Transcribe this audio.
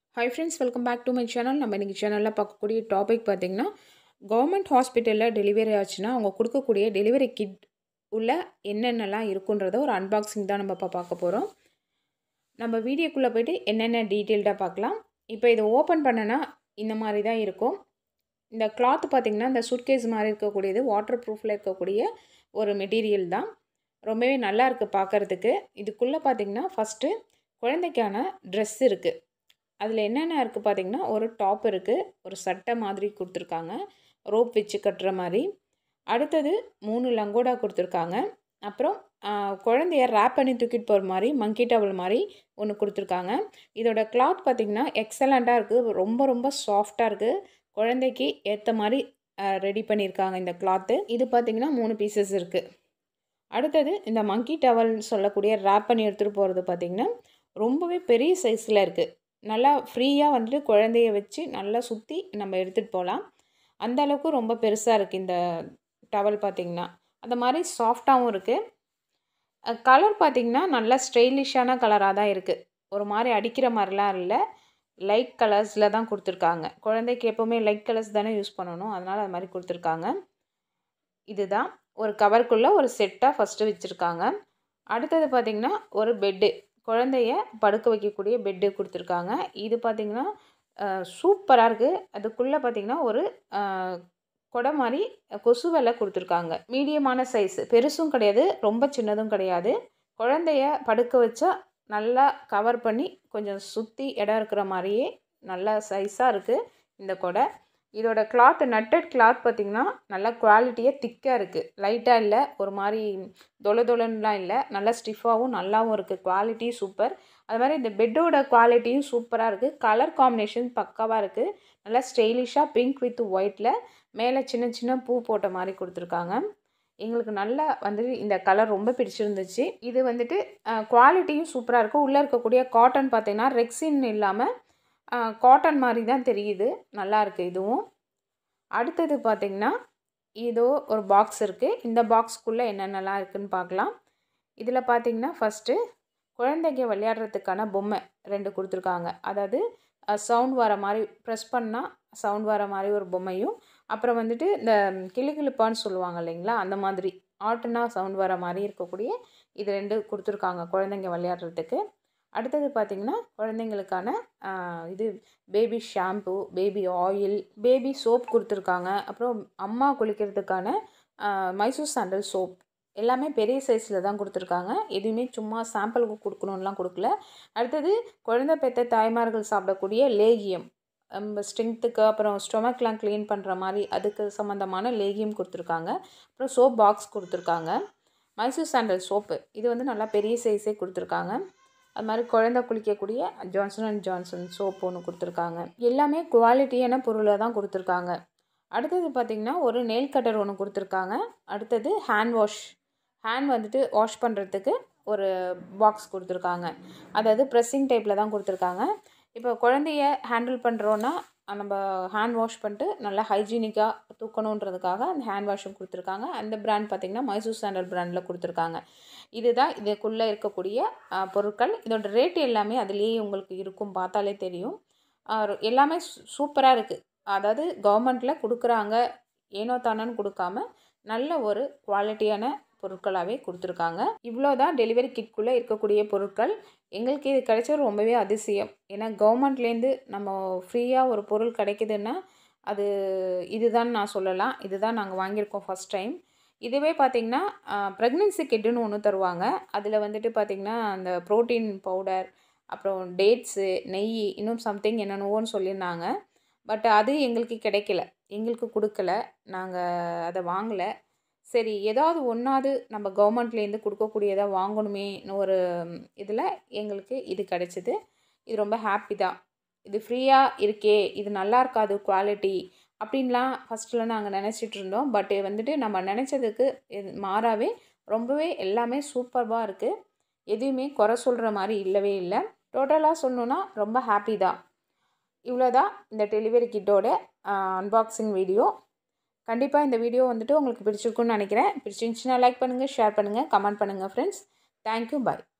hi friends welcome back to my channel நம்ம இன்றைக்கி சேனலில் பார்க்கக்கூடிய டாபிக் பார்த்திங்கன்னா கவர்மெண்ட் ஹாஸ்பிட்டலில் டெலிவரி ஆச்சுன்னா அவங்க கொடுக்கக்கூடிய டெலிவரி கிட் உள்ள என்னென்னலாம் இருக்குன்றத ஒரு அன்பாக்சிங் தான் நம்ம இப்போ பார்க்க போகிறோம் நம்ம வீடியோக்குள்ளே போயிட்டு என்னென்ன டீட்டெயில்டாக பார்க்கலாம் இப்போ இதை ஓப்பன் பண்ணனா இந்த மாதிரி தான் இருக்கும் இந்த கிளாத் பார்த்திங்கன்னா இந்த சுட்கேஸ் மாதிரி இருக்கக்கூடியது வாட்டர் ப்ரூஃபில் இருக்கக்கூடிய ஒரு மெட்டீரியல் தான் ரொம்பவே நல்லா இருக்குது பார்க்குறதுக்கு இதுக்குள்ளே பார்த்திங்கன்னா ஃபஸ்ட்டு குழந்தைக்கான ட்ரெஸ் இருக்குது அதில் என்னென்ன இருக்குது பார்த்திங்கன்னா ஒரு டாப் இருக்குது ஒரு சட்டை மாதிரி கொடுத்துருக்காங்க ரோப் வச்சு கட்டுற மாதிரி அடுத்தது மூணு லங்கோடா கொடுத்துருக்காங்க அப்புறம் குழந்தைய ரேப் பண்ணி தூக்கிட்டு போகிற மாதிரி மங்கி டவல் மாதிரி ஒன்று கொடுத்துருக்காங்க இதோட கிளாத் பார்த்திங்கன்னா எக்ஸலண்ட்டாக இருக்குது ரொம்ப ரொம்ப சாஃப்டாக இருக்குது குழந்தைக்கு ஏற்ற மாதிரி ரெடி பண்ணியிருக்காங்க இந்த கிளாத்து இது பார்த்திங்கன்னா மூணு பீசஸ் இருக்குது அடுத்தது இந்த மங்கி டவல்னு சொல்லக்கூடிய ரேப் பண்ணி எடுத்துகிட்டு போகிறது பார்த்திங்கன்னா ரொம்பவே பெரிய சைஸில் இருக்குது நல்லா ஃப்ரீயாக வந்துட்டு குழந்தைய வச்சு நல்லா சுற்றி நம்ம எடுத்துகிட்டு போகலாம் அந்த அளவுக்கு ரொம்ப பெருசாக இருக்குது இந்த டவல் பார்த்திங்கன்னா அந்த மாதிரி சாஃப்டாகவும் இருக்குது கலர் பார்த்திங்கன்னா நல்லா ஸ்டைலிஷான கலராக தான் இருக்குது ஒரு மாதிரி அடிக்கிற மாதிரிலாம் இல்லை லைட் கலர்ஸில் தான் கொடுத்துருக்காங்க குழந்தைக்கு எப்போவுமே லைட் கலர்ஸ் தானே யூஸ் பண்ணணும் அதனால் அது மாதிரி கொடுத்துருக்காங்க இதுதான் ஒரு கவருக்குள்ளே ஒரு செட்டாக ஃபஸ்ட்டு வச்சுருக்காங்க அடுத்தது பார்த்திங்கன்னா ஒரு பெட்டு குழந்தைய படுக்க வைக்கக்கூடிய பெட்டு கொடுத்துருக்காங்க இது பார்த்திங்கன்னா சூப்பராக இருக்குது அதுக்குள்ளே பார்த்திங்கன்னா ஒரு கொடை மாதிரி கொசு வெலை கொடுத்துருக்காங்க மீடியமான சைஸு பெருசும் கிடையாது ரொம்ப சின்னதும் கிடையாது குழந்தைய படுக்க வச்சா நல்லா கவர் பண்ணி கொஞ்சம் சுற்றி இடம் இருக்கிற மாதிரியே நல்லா சைஸாக இருக்குது இந்த கொடை இதோட கிளாத் நட்டட் கிளாத் பார்த்திங்கன்னா நல்லா குவாலிட்டியாக திக்காக இருக்குது லைட்டாக இல்லை ஒரு மாதிரி தொலை தொலைன்னுலாம் இல்லை நல்லா ஸ்டிஃபாகவும் நல்லாவும் இருக்குது குவாலிட்டி சூப்பர் அது மாதிரி இந்த பெட்டோட குவாலிட்டியும் சூப்பராக இருக்குது கலர் காம்பினேஷன் பக்காவாக இருக்குது நல்லா ஸ்டைலிஷாக பிங்க் வித் ஒயிட்டில் மேலே சின்ன சின்ன பூ போட்ட மாதிரி கொடுத்துருக்காங்க எங்களுக்கு நல்லா வந்துட்டு இந்த கலர் ரொம்ப பிடிச்சிருந்துச்சு இது வந்துட்டு குவாலிட்டியும் சூப்பராக இருக்குது உள்ளே இருக்கக்கூடிய காட்டன் பார்த்திங்கன்னா ரெக்ஸின் இல்லாமல் காட்டன் மாதிரி தான் தெரியுது நல்லா இருக்குது இதுவும் அடுத்தது பார்த்திங்கன்னா இதோ ஒரு பாக்ஸ் இருக்குது இந்த பாக்ஸ்க்குள்ளே என்னென்னலாம் இருக்குதுன்னு பார்க்கலாம் இதில் பார்த்திங்கன்னா ஃபஸ்ட்டு குழந்தைங்க விளையாடுறதுக்கான பொம்மை ரெண்டு கொடுத்துருக்காங்க அதாவது சவுண்ட் வர மாதிரி ப்ரெஸ் பண்ணால் சவுண்ட் வர மாதிரி ஒரு பொம்மையும் அப்புறம் வந்துட்டு இந்த கிளுகிளுப்பான்னு சொல்லுவாங்க இல்லைங்களா அந்த மாதிரி ஆட்டுனா சவுண்ட் வர மாதிரி இருக்கக்கூடிய இது ரெண்டு கொடுத்துருக்காங்க குழந்தைங்க விளையாடுறதுக்கு அடுத்தது பார்த்திங்கன்னா குழந்தைங்களுக்கான இது baby shampoo baby oil baby soap கொடுத்துருக்காங்க அப்புறம் அம்மா குளிக்கிறதுக்கான மைசூர் சாண்டல் சோப் எல்லாமே பெரிய சைஸில் தான் கொடுத்துருக்காங்க எதுவுமே சும்மா சாம்பிளுக்கு கொடுக்கணுன்லாம் கொடுக்கல அடுத்தது குழந்தை பெற்ற தாய்மார்கள் சாப்பிடக்கூடிய லேகியம் நம்ம ஸ்ட்ரென்த்துக்கு அப்புறம் ஸ்டொமக்லாம் க்ளீன் பண்ணுற மாதிரி அதுக்கு சம்மந்தமான லேகியம் கொடுத்துருக்காங்க அப்புறம் சோப் பாக்ஸ் கொடுத்துருக்காங்க மைசூர் சாண்டல் சோப்பு இது வந்து நல்லா பெரிய சைஸே கொடுத்துருக்காங்க அது மாதிரி குழந்தை குளிக்கக்கூடிய ஜான்சன் அண்ட் ஜான்சன் சோப் ஒன்று கொடுத்துருக்காங்க எல்லாமே குவாலிட்டியான பொருளை தான் கொடுத்துருக்காங்க அடுத்தது பார்த்திங்கன்னா ஒரு நெயில் கட்டர் ஒன்று கொடுத்துருக்காங்க அடுத்தது ஹேண்ட் வாஷ் ஹேண்ட் வந்துட்டு வாஷ் பண்ணுறதுக்கு ஒரு பாக்ஸ் கொடுத்துருக்காங்க அதாவது ப்ரெஸ்ஸிங் டைப்பில் தான் கொடுத்துருக்காங்க இப்போ குழந்தைய ஹேண்டில் பண்ணுறோன்னா நம்ம ஹேண்ட் வாஷ் பண்ணிட்டு நல்லா ஹைஜீனிக்காக தூக்கணுன்றதுக்காக அந்த ஹேண்ட் வாஷும் கொடுத்துருக்காங்க அந்த பிராண்ட் பார்த்திங்கன்னா மைசூர் சாண்டல் பிராண்டில் கொடுத்துருக்காங்க இதுதான் இதுக்குள்ளே இருக்கக்கூடிய பொருட்கள் இதோட ரேட் எல்லாமே அதுலேயே உங்களுக்கு இருக்கும் பார்த்தாலே தெரியும் எல்லாமே சூப்பராக இருக்குது அதாவது கவர்மெண்ட்டில் கொடுக்குறாங்க ஏனோ தானோன்னு கொடுக்காம நல்ல ஒரு குவாலிட்டியான பொருட்களாகவே கொடுத்துருக்காங்க இவ்வளோ தான் டெலிவரி கிட்குள்ளே இருக்கக்கூடிய பொருட்கள் எங்களுக்கு இது கிடைச்சது ரொம்பவே அதிசயம் ஏன்னா கவர்மெண்ட்லேருந்து நம்ம ஃப்ரீயாக ஒரு பொருள் கிடைக்குதுன்னா அது இதுதான் நான் சொல்லலாம் இதுதான் நாங்கள் வாங்கியிருக்கோம் ஃபஸ்ட் டைம் இதுவே பார்த்திங்கன்னா ப்ரெக்னென்சி கிட்டுன்னு ஒன்று தருவாங்க அதில் வந்துட்டு பார்த்திங்கன்னா அந்த ப்ரோட்டீன் பவுடர் அப்புறம் டேட்ஸு நெய் இன்னும் சம்திங் என்னென்னவோன்னு சொல்லியிருந்தாங்க பட் அது எங்களுக்கு கிடைக்கல எங்களுக்கு கொடுக்கல நாங்கள் அதை வாங்கலை சரி ஏதாவது ஒன்றாவது நம்ம கவர்மெண்ட்லேருந்து கொடுக்கக்கூடியதாக வாங்கணுமேன்னு ஒரு இதில் எங்களுக்கு இது கிடச்சிது இது ரொம்ப ஹாப்பி தான் இது ஃப்ரீயாக இருக்கே இது நல்லா இருக்காது குவாலிட்டி அப்படின்லாம் ஃபஸ்ட்டில் நாங்கள் நினச்சிட்டு இருந்தோம் பட் வந்துட்டு நம்ம நினச்சதுக்கு மாறாவே ரொம்பவே எல்லாமே சூப்பர்வாக இருக்குது எதுவுமே குறை சொல்கிற மாதிரி இல்லவே இல்லை டோட்டலாக சொல்லணுன்னா ரொம்ப ஹாப்பி தான் இவ்வளோ தான் இந்த டெலிவரி கிட்டோட அன்பாக்சிங் வீடியோ கண்டிப்பாக இந்த வீடியோ வந்துட்டு உங்களுக்கு பிடிச்சிருக்குன்னு நினைக்கிறேன் பிடிச்சிருந்துச்சுன்னா லைக் பண்ணுங்கள் ஷேர் பண்ணுங்கள் கமெண்ட் பண்ணுங்கள் ஃப்ரெண்ட்ஸ் தேங்க்யூ பாய்